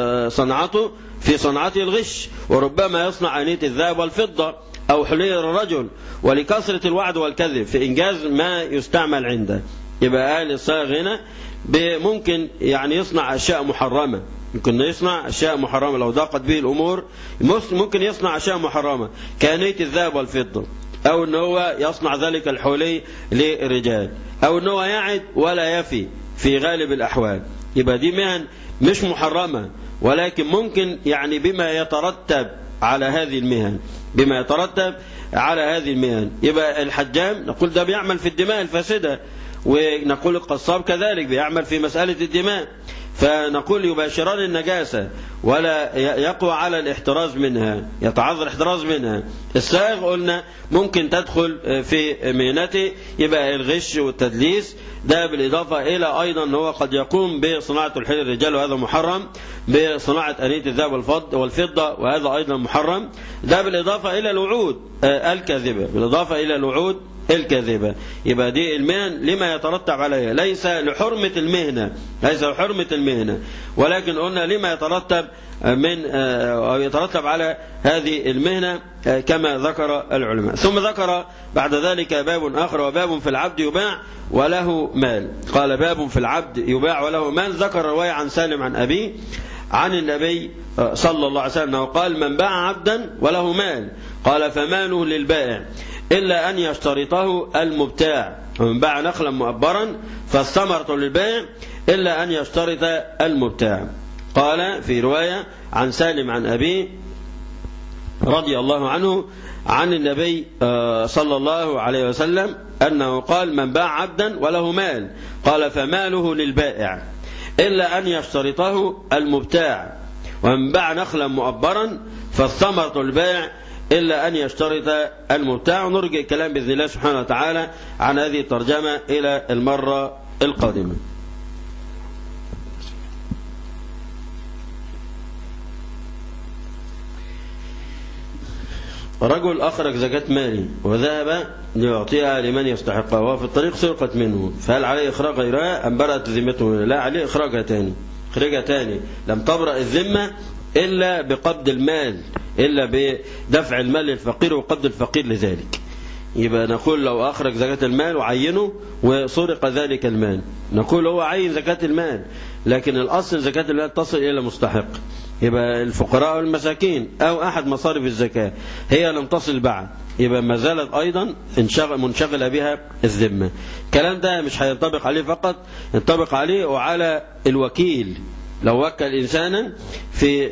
صنعته في صنعته الغش وربما يصنع أنية الذهب والفضة أو حلي الرجل ولكثرة الوعد والكذب في إنجاز ما يستعمل عنده يبقى أهل الصائغ هنا ممكن يعني يصنع أشياء محرمة ممكن يصنع أشياء محرمة لو ضاقت به الأمور ممكن يصنع أشياء محرمة كانية الذهب والفضة أو أن هو يصنع ذلك الحولي للرجال أو أن هو يعد ولا يفي في غالب الأحوال يبقى دي مهن مش محرمة ولكن ممكن يعني بما يترتب على هذه المهن بما يترتب على هذه المهن يبقى الحجام نقول ده بيعمل في الدماء الفاسدة ونقول القصاب كذلك بيعمل في مسألة الدماء فنقول يباشران النجاسة ولا يقوى على الاحتراز منها يتعذر الاحتراز منها السائغ قلنا ممكن تدخل في مهنته يبقى الغش والتدليس ده بالإضافة إلى أيضا أنه قد يقوم بصناعة الحل الرجال وهذا محرم بصناعة أنية الذهب والفضة وهذا أيضا محرم ده بالإضافة إلى الوعود الكاذبة بالإضافة إلى الوعود الكاذبة يبقى دي المهن لما يترتب عليها ليس لحرمة المهنة ليس لحرمة المهنة ولكن قلنا لما يترتب من أو يترتب على هذه المهنة كما ذكر العلماء ثم ذكر بعد ذلك باب آخر وباب في العبد يباع وله مال قال باب في العبد يباع وله مال ذكر رواية عن سالم عن أبيه عن النبي صلى الله عليه وسلم قال من باع عبدا وله مال قال فماله للبائع إلا أن يشترطه المبتاع ومن باع نخلا مؤبرا فالثمرة للبائع إلا أن يشترط المبتاع قال في رواية عن سالم عن أبيه رضي الله عنه عن النبي صلى الله عليه وسلم أنه قال من باع عبدا وله مال قال فماله للبائع إلا أن يشترطه المبتاع ومن باع نخلا مؤبرا فالثمرة البائع إلا أن يشترط المبتاع ونرجع الكلام بإذن الله سبحانه وتعالى عن هذه الترجمة إلى المرة القادمة رجل أخرج زكاة مالي وذهب ليعطيها لمن يستحقها وهو في الطريق سرقت منه فهل عليه إخراج غيرها أم برأت ذمته لا عليه إخراجها تاني إخراجها تاني لم تبرأ الذمة إلا بقبض المال إلا بدفع المال للفقير وقبض الفقير لذلك يبقى نقول لو أخرج زكاة المال وعينه وسرق ذلك المال نقول هو عين زكاة المال لكن الأصل زكاة المال تصل إلى مستحق يبقى الفقراء والمساكين أو أحد مصارف الزكاة هي لم تصل بعد يبقى ما زالت أيضا منشغلة بها الذمة الكلام ده مش هينطبق عليه فقط ينطبق عليه وعلى الوكيل لو وكل إنسانا في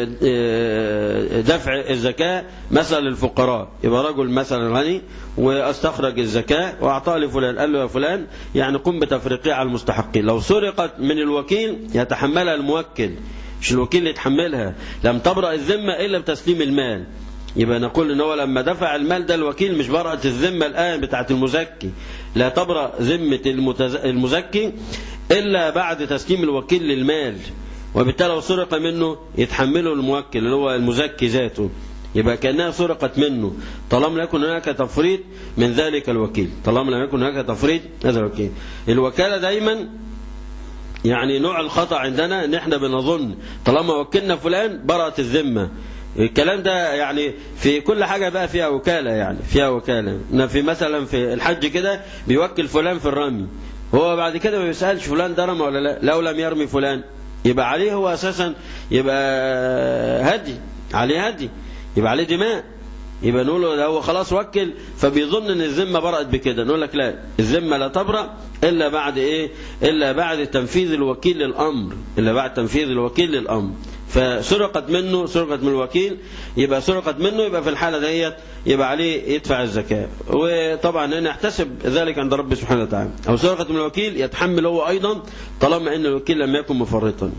دفع الزكاة مثلا للفقراء يبقى رجل مثلا غني واستخرج الزكاة وأعطاه لفلان قال له يا فلان يعني قم بتفريقها على المستحقين لو سرقت من الوكيل يتحملها الموكل مش الوكيل اللي يتحملها لم تبرأ الذمة إلا بتسليم المال يبقى نقول ان هو لما دفع المال ده الوكيل مش برأت الذمة الآن بتاعت المزكي لا تبرأ ذمة المزكي إلا بعد تسليم الوكيل للمال وبالتالي لو سرق منه يتحمله الموكل اللي هو المزكي ذاته يبقى كأنها سرقت منه طالما لم يكن هناك تفريط من ذلك الوكيل طالما لم يكن هناك تفريط هذا الوكيل الوكالة دايما يعني نوع الخطأ عندنا ان احنا بنظن طالما وكلنا فلان برأت الذمة الكلام ده يعني في كل حاجة بقى فيها وكالة يعني فيها وكالة في مثلا في الحج كده بيوكل فلان في الرمي هو بعد كده ما بيسألش فلان ده رمى ولا لا لو لم يرمي فلان يبقى عليه هو أساسا يبقى هدي عليه هدي يبقى عليه دماء يبقى نقول له هو خلاص وكل فبيظن ان الذمه برأت بكده نقول لك لا الذمه لا تبرأ الا بعد ايه الا بعد تنفيذ الوكيل للامر الا بعد تنفيذ الوكيل للامر فسرقت منه سرقت من الوكيل يبقى سرقت منه يبقى في الحالة ديت يبقى عليه يدفع الزكاة وطبعا هنا يحتسب ذلك عند ربه سبحانه وتعالى أو سرقت من الوكيل يتحمل هو أيضا طالما أن الوكيل لم يكن مفرطا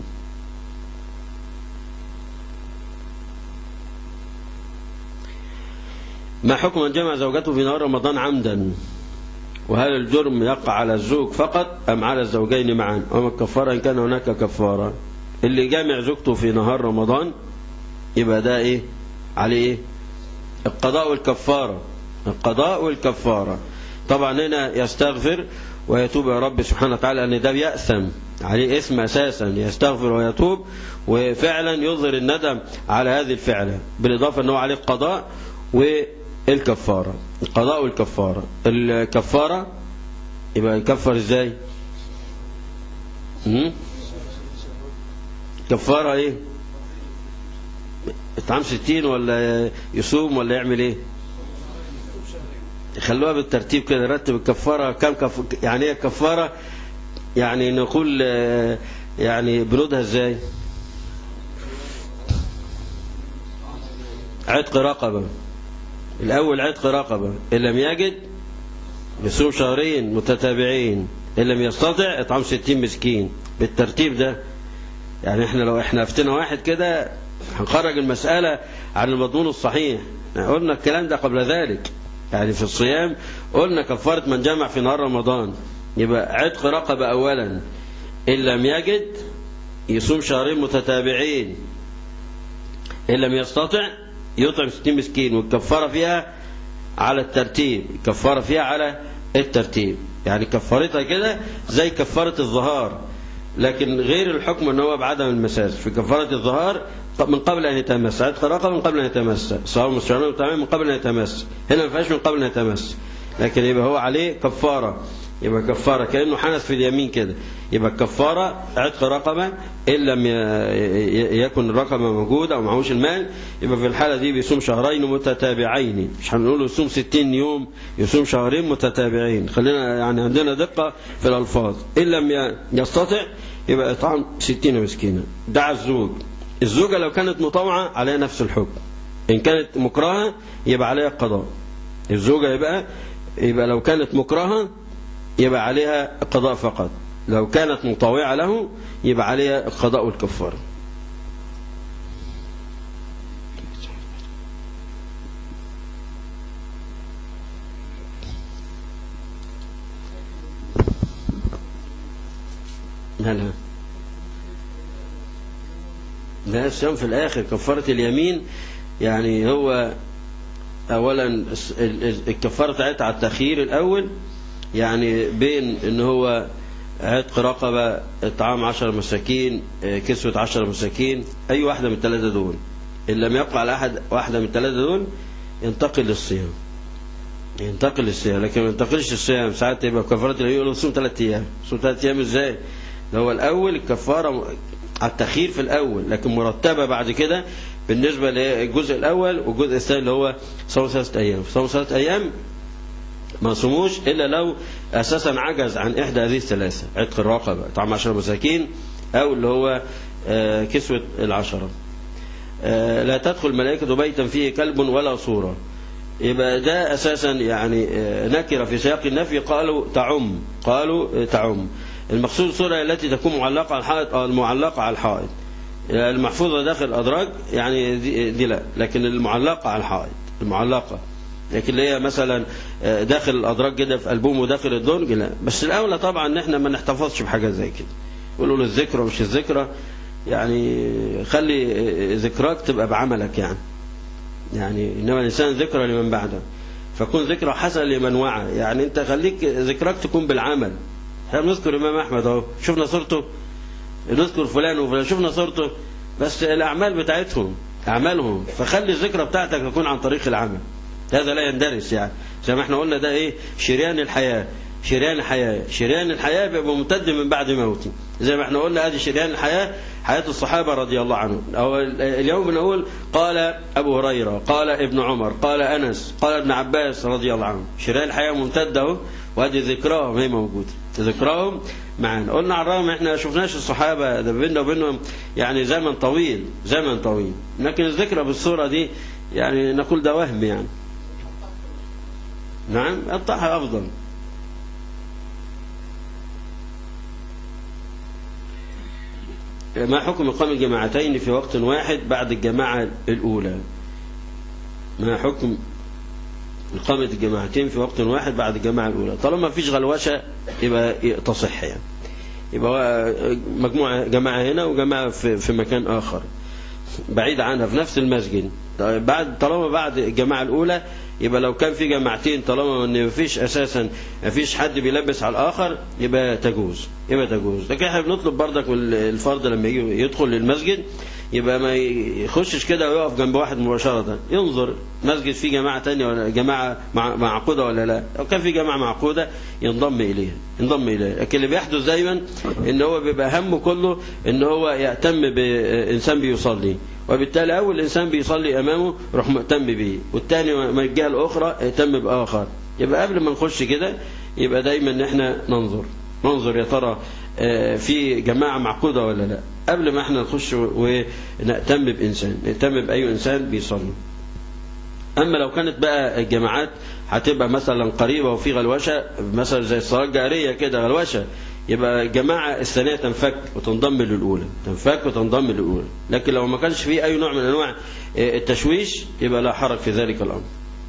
ما حكم من جمع زوجته في نهار رمضان عمدا وهل الجرم يقع على الزوج فقط أم على الزوجين معا وما الكفارة إن كان هناك كفارة اللي جامع زوجته في نهار رمضان يبقى ده ايه عليه ايه القضاء والكفارة القضاء والكفارة طبعا هنا يستغفر ويتوب يا رب سبحانه وتعالى ان ده بيأثم عليه اسم اساسا يستغفر ويتوب وفعلا يظهر الندم على هذه الفعلة بالاضافة انه عليه القضاء والكفارة القضاء والكفارة الكفارة يبقى يكفر ازاي كفارة ايه اطعام ستين ولا يصوم ولا يعمل ايه خلوها بالترتيب كده رتب الكفارة كم كف... يعني ايه كفارة يعني نقول يعني بنودها ازاي عتق رقبة الاول عتق رقبة ان لم يجد يصوم شهرين متتابعين ان لم يستطع اطعام ستين مسكين بالترتيب ده يعني احنا لو احنا افتنا واحد كده هنخرج المسألة عن المضمون الصحيح قلنا الكلام ده قبل ذلك يعني في الصيام قلنا كفارة من جمع في نهار رمضان يبقى عتق رقبة أولا إن لم يجد يصوم شهرين متتابعين إن لم يستطع يطعم 60 مسكين والكفارة فيها على الترتيب الكفارة فيها على الترتيب يعني كفارتها كده زي كفارة الظهار لكن غير الحكم ان هو بعدم المساس في كفارة الظهار من قبل ان يتمس عتق رقبه من قبل ان يتمس صوم مستعمل من قبل ان يتمس هنا ما فيهاش من قبل ان يتمس لكن يبقى هو عليه كفارة يبقى كفارة كأنه حنث في اليمين كده يبقى كفارة عتق رقبة إن لم يكن الرقبة موجودة أو معهوش المال يبقى في الحالة دي بيصوم شهرين متتابعين مش هنقول يصوم 60 يوم يصوم شهرين متتابعين خلينا يعني عندنا دقة في الألفاظ إن لم يستطع يبقى إطعام 60 مسكينة دع الزوج الزوجة لو كانت مطوعة عليها نفس الحكم إن كانت مكرهة يبقى عليها القضاء الزوجة يبقى يبقى لو كانت مكرهة يبقى عليها القضاء فقط لو كانت مطاوعة له يبقى عليها القضاء والكفارة لا لا لا الصيام في الآخر كفارة اليمين يعني هو أولا الكفارة بتاعتها على التأخير الأول يعني بين ان هو عتق رقبة إطعام عشر مساكين كسوة عشر مساكين أي واحدة من الثلاثة دول إن لم يقع على أحد واحدة من الثلاثة دول ينتقل للصيام ينتقل للصيام لكن ما ينتقلش للصيام ساعات يبقى كفارة اليمين يقول صوم ثلاث أيام صوم ثلاث أيام إزاي؟ ده هو الأول الكفارة على التخيير في الأول لكن مرتبة بعد كده بالنسبة للجزء الأول والجزء الثاني اللي هو صوم ثلاثة أيام صوم ثلاثة أيام ما صوموش إلا لو أساسا عجز عن إحدى هذه الثلاثة عتق الرقبة طعام عشر مساكين أو اللي هو كسوة العشرة لا تدخل ملائكة بيتا فيه كلب ولا صورة يبقى ده أساسا يعني نكر في سياق النفي قالوا تعم قالوا تعم المقصود الصورة التي تكون معلقة على الحائط أو المعلقة على الحائط المحفوظة داخل الأدراج يعني دي, دي لا لكن المعلقة على الحائط المعلقة لكن اللي هي مثلا داخل الأدراج كده في ألبوم وداخل الدرج لا بس الأولى طبعا إن إحنا ما نحتفظش بحاجة زي كده يقولوا له الذكرى مش الذكرى يعني خلي ذكراك تبقى بعملك يعني يعني إنما الإنسان ذكرى لمن بعده فكون ذكرى حسنة لمن وعى يعني أنت خليك ذكراك تكون بالعمل احنا بنذكر الإمام أحمد أهو شفنا صورته نذكر فلان وفلان شفنا صورته بس الأعمال بتاعتهم أعمالهم فخلي الذكرى بتاعتك تكون عن طريق العمل هذا لا يندرس يعني زي ما احنا قلنا ده ايه شريان الحياة شريان الحياة شريان الحياة بيبقى ممتد من بعد موته زي ما احنا قلنا ادي شريان الحياة حياة الصحابة رضي الله عنهم أو اليوم بنقول قال أبو هريرة قال ابن عمر قال أنس قال ابن عباس رضي الله عنهم شريان الحياة ممتدة وادي ذكراهم هي موجودة ذكراهم معانا قلنا على الرغم احنا شفناش الصحابة ده بيننا وبينهم يعني زمن طويل زمن طويل لكن الذكرى بالصورة دي يعني نقول ده وهم يعني نعم الطاحة أفضل ما حكم إقامة الجماعتين في وقت واحد بعد الجماعة الأولى ما حكم إقامة الجماعتين في وقت واحد بعد الجماعة الأولى طالما ما فيش غلوشة يبقى تصح يعني يبقى مجموعة جماعة هنا وجماعة في, في مكان آخر بعيد عنها في نفس المسجد بعد طالما بعد الجماعة الأولى يبقى لو كان في جماعتين طالما ان مفيش اساسا مفيش حد بيلبس على الاخر يبقى تجوز يبقى تجوز لكن احنا بنطلب بردك الفرد لما يجي يدخل للمسجد يبقى ما يخشش كده ويقف جنب واحد مباشرة ينظر مسجد فيه جماعة تانية ولا جماعة معقودة ولا لا لو كان في جماعة معقودة ينضم إليها ينضم إليها لكن اللي بيحدث دايما ان هو بيبقى همه كله ان هو يهتم بإنسان بيصلي وبالتالي أول إنسان بيصلي أمامه روح مهتم به والتاني من الجهة الأخرى اهتم بآخر يبقى قبل ما نخش كده يبقى دايما ان احنا ننظر ننظر يا ترى في جماعة معقودة ولا لا قبل ما احنا نخش ونهتم بإنسان نهتم بأي إنسان بيصلي أما لو كانت بقى الجماعات هتبقى مثلا قريبة وفي غلوشة مثلا زي الصلاة الجارية كده غلوشة يبقى الجماعة الثانية تنفك وتنضم للأولى تنفك وتنضم للأولى لكن لو ما كانش فيه أي نوع من أنواع التشويش يبقى لا حرج في ذلك الأمر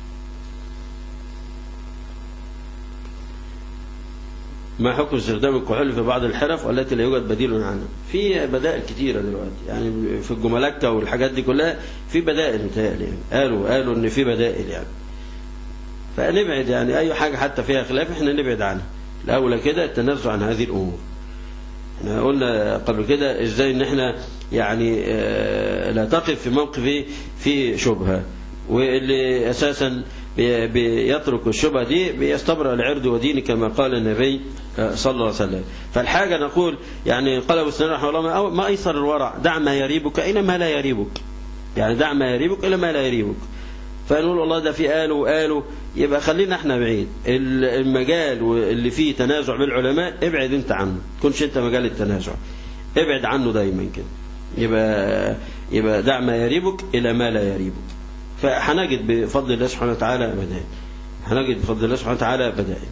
ما حكم استخدام الكحول في بعض الحرف والتي لا يوجد بديل عنها في بدائل كتيرة دلوقتي يعني في الجملكة والحاجات دي كلها في بدائل متهيألي يعني قالوا قالوا ان في بدائل يعني فنبعد يعني اي حاجة حتى فيها خلاف احنا نبعد عنها الاولى كده التنزع عن هذه الامور احنا قلنا قبل كده ازاي ان احنا يعني لا تقف في موقف في شبهة واللي اساسا بيترك الشبهة دي بيستبرأ العرض ودين كما قال النبي صلى الله عليه وسلم فالحاجة نقول يعني قال ابو سنان رحمه الله ما أيسر الورع دع ما يريبك إلى ما لا يريبك يعني دع ما يريبك إلى ما لا يريبك فنقول والله ده في قالوا وقالوا يبقى خلينا احنا بعيد المجال اللي فيه تنازع بالعلماء ابعد انت عنه تكونش انت مجال التنازع ابعد عنه دايما كده يبقى يبقى دع ما يريبك إلى ما لا يريبك فهنجد بفضل الله سبحانه وتعالى بدائل هنجد بفضل الله سبحانه وتعالى بدائل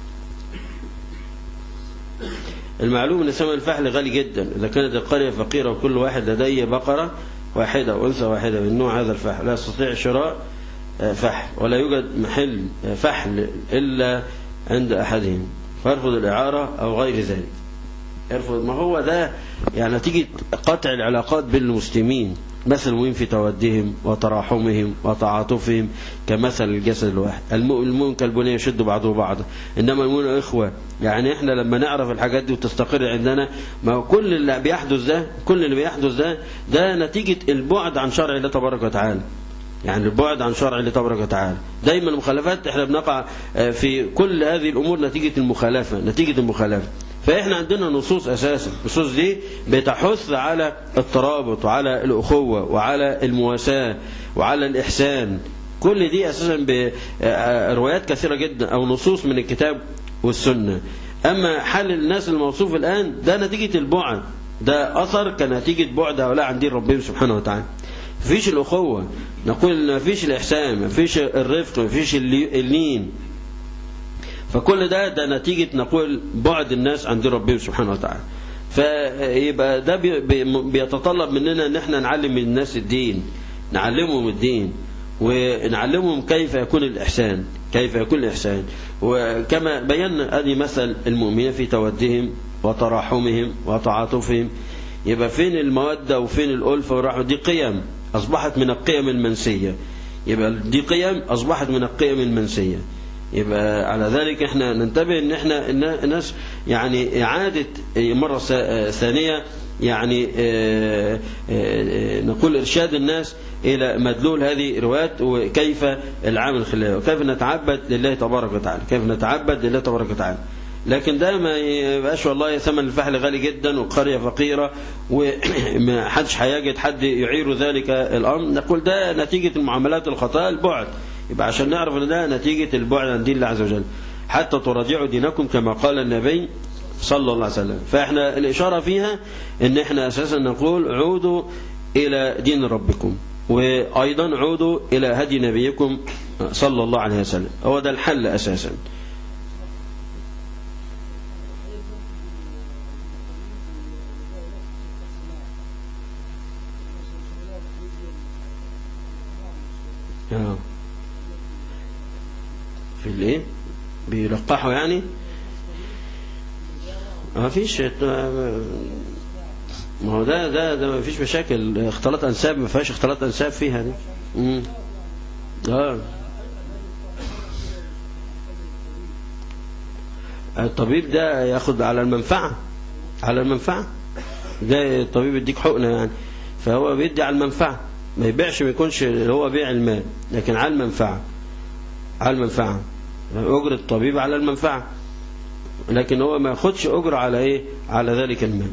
المعلوم ان ثمن الفحل غالي جدا اذا كانت القريه فقيره وكل واحد لديه بقره واحده وانثى واحده من نوع هذا الفحل لا يستطيع شراء فحل ولا يوجد محل فحل الا عند احدهم فيرفض الاعاره او غير ذلك يرفض ما هو ده يعني نتيجه قطع العلاقات بين المسلمين مثل المؤمن في تودهم وتراحمهم وتعاطفهم كمثل الجسد الواحد المؤمن كالبنية يشد بعضه بعضا إنما المؤمن إخوة يعني إحنا لما نعرف الحاجات دي وتستقر عندنا ما كل اللي بيحدث ده كل اللي بيحدث ده ده نتيجة البعد عن شرع الله تبارك وتعالى يعني البعد عن شرع الله تبارك وتعالى دايما المخالفات احنا بنقع في كل هذه الامور نتيجة المخالفة نتيجة المخالفة فاحنا عندنا نصوص اساسا النصوص دي بتحث على الترابط وعلى الاخوة وعلى المواساة وعلى الاحسان كل دي اساسا بروايات كثيرة جدا او نصوص من الكتاب والسنة اما حال الناس الموصوف الان ده نتيجة البعد ده اثر كنتيجة بعد هؤلاء عن دين ربهم سبحانه وتعالى مفيش الأخوة نقول مفيش الإحسان مفيش الرفق مفيش اللين فكل ده ده نتيجة نقول بعد الناس عن دين ربهم سبحانه وتعالى فيبقى ده بيتطلب مننا ان احنا نعلم الناس الدين نعلمهم الدين ونعلمهم كيف يكون الإحسان كيف يكون الإحسان وكما بينا ادي مثل المؤمنين في تودهم وتراحمهم وتعاطفهم يبقى فين المودة وفين الألفة والرحمة دي قيم أصبحت من القيم المنسية يبقى دي قيم أصبحت من القيم المنسية يبقى على ذلك احنا ننتبه ان احنا الناس يعني اعادة مرة ثانية يعني اه اه نقول ارشاد الناس الى مدلول هذه الروايات وكيف العامل خلالها وكيف نتعبد لله تبارك وتعالى كيف نتعبد لله تبارك وتعالى لكن ده ما يبقاش والله ثمن الفحل غالي جدا وقرية فقيرة وما حدش هيجد حد يعير ذلك الأمر نقول ده نتيجة المعاملات الخطأ البعد يبقى عشان نعرف ان ده نتيجة البعد عن دين الله عز وجل حتى تراجعوا دينكم كما قال النبي صلى الله عليه وسلم فاحنا الإشارة فيها ان احنا أساسا نقول عودوا إلى دين ربكم وأيضا عودوا إلى هدي نبيكم صلى الله عليه وسلم هو ده الحل أساسا في الايه بيلقحوا يعني ما فيش ما هو ده ده ده ما فيش مشاكل اختلاط انساب ما فيهاش اختلاط انساب فيها دي امم اه الطبيب ده ياخد على المنفعة على المنفعة ده الطبيب يديك حقنة يعني فهو بيدي على المنفعة ما يبيعش ما يكونش هو بيع المال لكن على المنفعة على المنفعة أجر الطبيب على المنفعة لكن هو ما ياخدش أجر على إيه على ذلك المال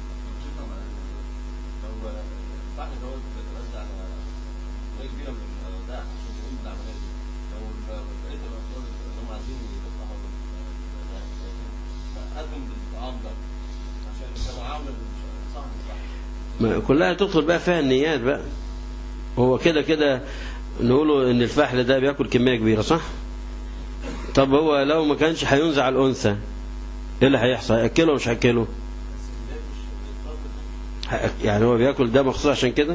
ما كلها تدخل بقى فيها النيات بقى هو كده كده نقوله ان الفحل ده بياكل كمية كبيرة صح طب هو لو ما كانش هينزع الأنثى ايه اللي هيحصل هيأكله مش هيأكله يعني هو بياكل ده مخصوص عشان كده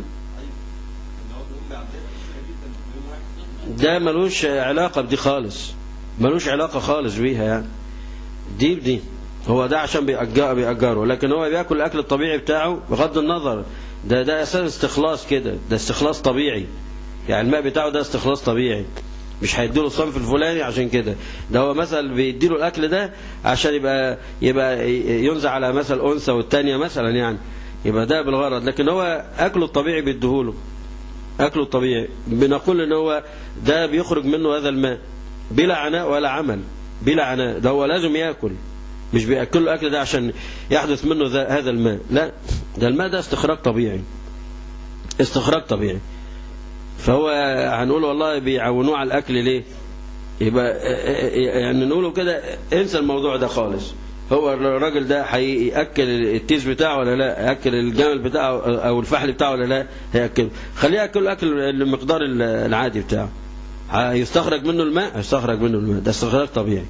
ده ملوش علاقة بدي خالص ملوش علاقة خالص بيها يعني دي بدي هو ده عشان بيأجر بيأجره لكن هو بياكل الأكل الطبيعي بتاعه بغض النظر ده ده أساس استخلاص كده ده استخلاص طبيعي يعني الماء بتاعه ده استخلاص طبيعي مش هيديله الصنف الفلاني عشان كده ده هو مثلا بيديله الأكل ده عشان يبقى يبقى ينزع على مثل أنثى والتانية مثلا يعني يبقى ده بالغرض لكن هو أكله الطبيعي بيديهوله أكله الطبيعي بنقول إن هو ده بيخرج منه هذا الماء بلا عناء ولا عمل بلا عناء ده هو لازم يأكل مش بيأكل له الأكل ده عشان يحدث منه هذا الماء لا ده الماء ده استخراج طبيعي استخراج طبيعي فهو هنقول والله بيعاونوه على الأكل ليه يبقى يعني نقوله كده انسى الموضوع ده خالص هو الراجل ده هيأكل التيس بتاعه ولا لا يأكل الجمل بتاعه أو الفحل بتاعه ولا لا هيأكله خليه يأكل أكل المقدار العادي بتاعه هيستخرج منه الماء هيستخرج منه الماء ده استخراج طبيعي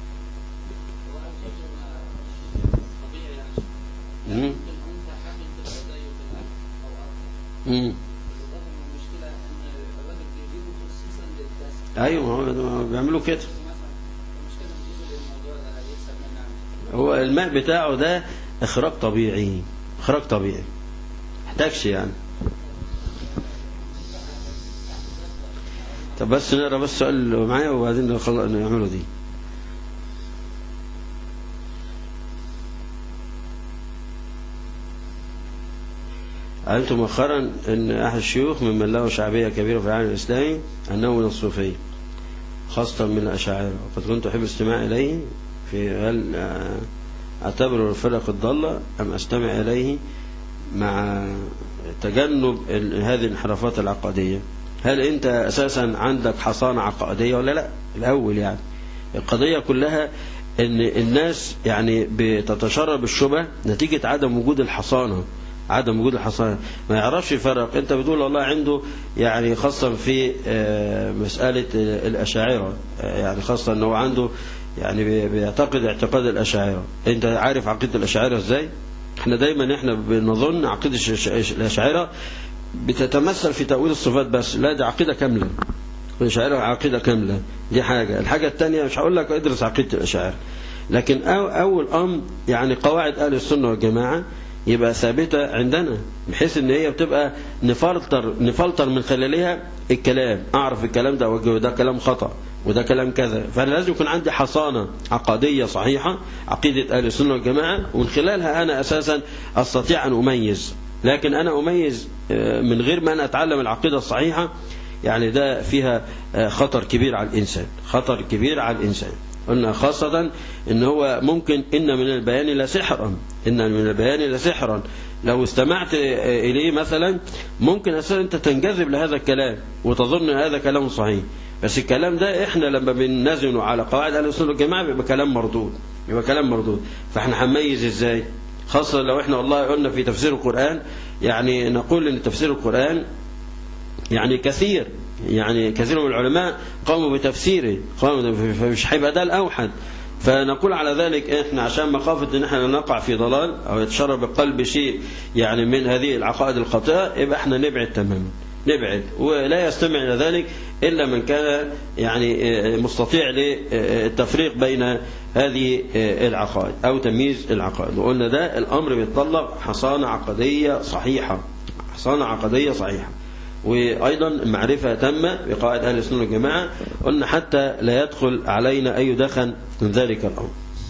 مم. مم. ايوه هو بيعملوا كده هو الماء بتاعه ده اخراج طبيعي اخراج طبيعي محتاجش يعني طب بس نقرا بس السؤال اللي معايا وبعدين نخلص نعمله دي علمت مؤخرا ان احد الشيوخ ممن له شعبيه كبيره في العالم الاسلامي انه من الصوفيه خاصه من الاشاعره وقد كنت احب الاستماع اليه في هل آه، اعتبره الفرق الضاله ام استمع اليه مع تجنب ال- هذه الانحرافات العقديه هل انت اساسا عندك حصانه عقائديه ولا لا الاول يعني القضيه كلها ان الناس يعني بتتشرب الشبه نتيجه عدم وجود الحصانه عدم وجود الحصانه ما يعرفش يفرق انت بتقول والله عنده يعني خاصه في آه، مساله آه، الاشاعره آه، يعني خاصه انه عنده يعني بي- بيعتقد اعتقاد الاشاعره انت عارف عقيده الاشاعره ازاي احنا دايما احنا بنظن عقيده الش- الش- الاشاعره بتتمثل في تاويل الصفات بس لا دي عقيده كامله الاشاعره عقيده كامله دي حاجه الحاجه الثانيه مش هقول لك ادرس عقيده الاشاعره لكن أو اول امر يعني قواعد اهل السنه والجماعه يبقى ثابته عندنا بحيث ان هي بتبقى نفلتر نفلتر من خلالها الكلام اعرف الكلام ده اوجهه ده كلام خطا وده كلام كذا فانا لازم يكون عندي حصانه عقديه صحيحه عقيده اهل السنه والجماعه ومن خلالها انا اساسا استطيع ان اميز لكن انا اميز آه، من غير ما انا اتعلم العقيده الصحيحه يعني ده فيها آه، خطر كبير على الانسان خطر كبير على الانسان قلنا خاصة ان هو ممكن ان من البيان لسحرا ان من البيان لسحرا لو استمعت آه، اليه مثلا ممكن اساسا انت تنجذب لهذا الكلام وتظن هذا كلام صحيح بس الكلام ده احنا لما بننزله على قواعد اهل السنه والجماعه بيبقى كلام مردود بيبقى كلام مردود فاحنا هنميز ازاي خاصة لو احنا والله قلنا في تفسير القرآن يعني نقول ان تفسير القرآن يعني كثير يعني كثير من العلماء قاموا بتفسيره قاموا فمش هيبقى ده الأوحد فنقول على ذلك احنا عشان مخافة ان احنا نقع في ضلال او يتشرب القلب شيء يعني من هذه العقائد الخاطئة يبقى احنا نبعد تماما نبعد ولا يستمع الى ذلك الا من كان يعني مستطيع للتفريق بين هذه العقائد او تمييز العقائد وقلنا ده الامر بيتطلب حصانه عقديه صحيحه حصانه عقديه صحيحه وأيضا معرفة تامة بقواعد أهل السنة والجماعة قلنا حتى لا يدخل علينا أي دخن من ذلك الأمر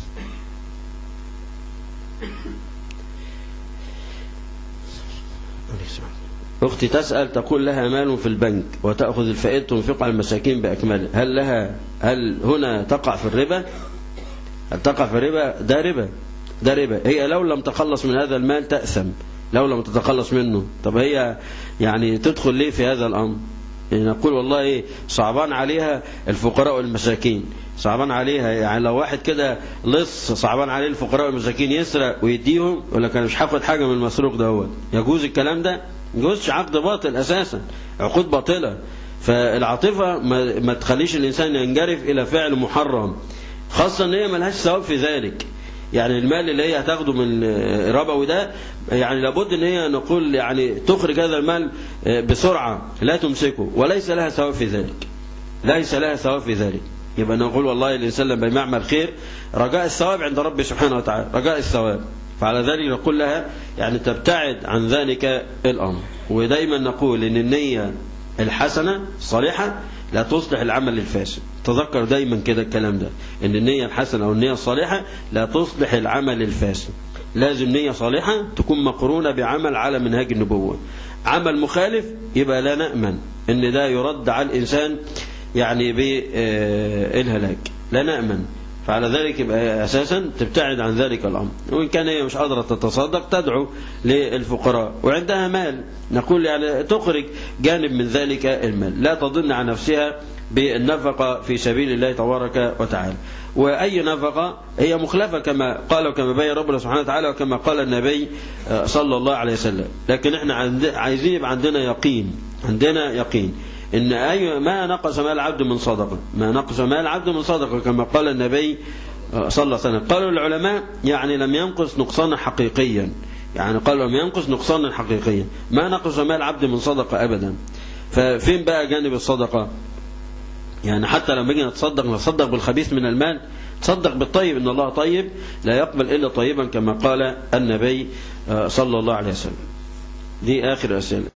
أختي تسأل تقول لها مال في البنك وتأخذ الفائدة تنفق على المساكين بأكمله هل لها هل هنا تقع في الربا هل تقع في الربا ده ربا ده ربا هي لو لم تخلص من هذا المال تأثم لو لم تتخلص منه طب هي يعني تدخل ليه في هذا الأمر يعني نقول والله ايه صعبان عليها الفقراء والمساكين صعبان عليها يعني لو واحد كده لص صعبان عليه الفقراء والمساكين يسرق ويديهم يقول لك انا مش هاخد حاجه من المسروق دوت يجوز الكلام ده يجوزش عقد باطل اساسا عقود باطله فالعاطفه ما, ما تخليش الانسان ينجرف الى فعل محرم خاصه ان هي ملهاش ثواب في ذلك يعني المال اللي هي هتاخده من الربوي ده يعني لابد ان هي نقول يعني تخرج هذا المال بسرعة لا تمسكه وليس لها ثواب في ذلك ليس لها ثواب في ذلك يبقى نقول والله الإنسان لما يعمل خير رجاء الثواب عند ربه سبحانه وتعالى رجاء الثواب فعلى ذلك نقول لها يعني تبتعد عن ذلك الأمر ودايما نقول ان النية الحسنة الصالحة لا تصلح العمل الفاسد تذكر دايما كده الكلام ده ان النية الحسنة او النية الصالحة لا تصلح العمل الفاسد لازم نية صالحة تكون مقرونة بعمل على منهاج النبوة عمل مخالف يبقى لا نأمن ان ده يرد على الانسان يعني بالهلاك لا نأمن فعلى ذلك يبقى اساسا تبتعد عن ذلك الامر وان كان هي مش قادره تتصدق تدعو للفقراء وعندها مال نقول يعني تخرج جانب من ذلك المال لا تظن عن نفسها بالنفقه في سبيل الله تبارك وتعالى واي نفقه هي مخلفه كما قال وكما بين ربنا سبحانه وتعالى وكما قال النبي صلى الله عليه وسلم لكن احنا عايزين يبقى عندنا يقين عندنا يقين ان اي ما نقص مال العبد من صدقه ما نقص مال العبد من صدقه كما قال النبي صلى الله عليه وسلم قالوا العلماء يعني لم ينقص نقصانا حقيقيا يعني قالوا لم ينقص نقصانا حقيقيا ما نقص مال العبد من صدقه ابدا ففين بقى جانب الصدقه يعني حتى لما نيجي نتصدق نتصدق بالخبيث من المال تصدق بالطيب ان الله طيب لا يقبل الا طيبا كما قال النبي صلى الله عليه وسلم دي اخر اسئله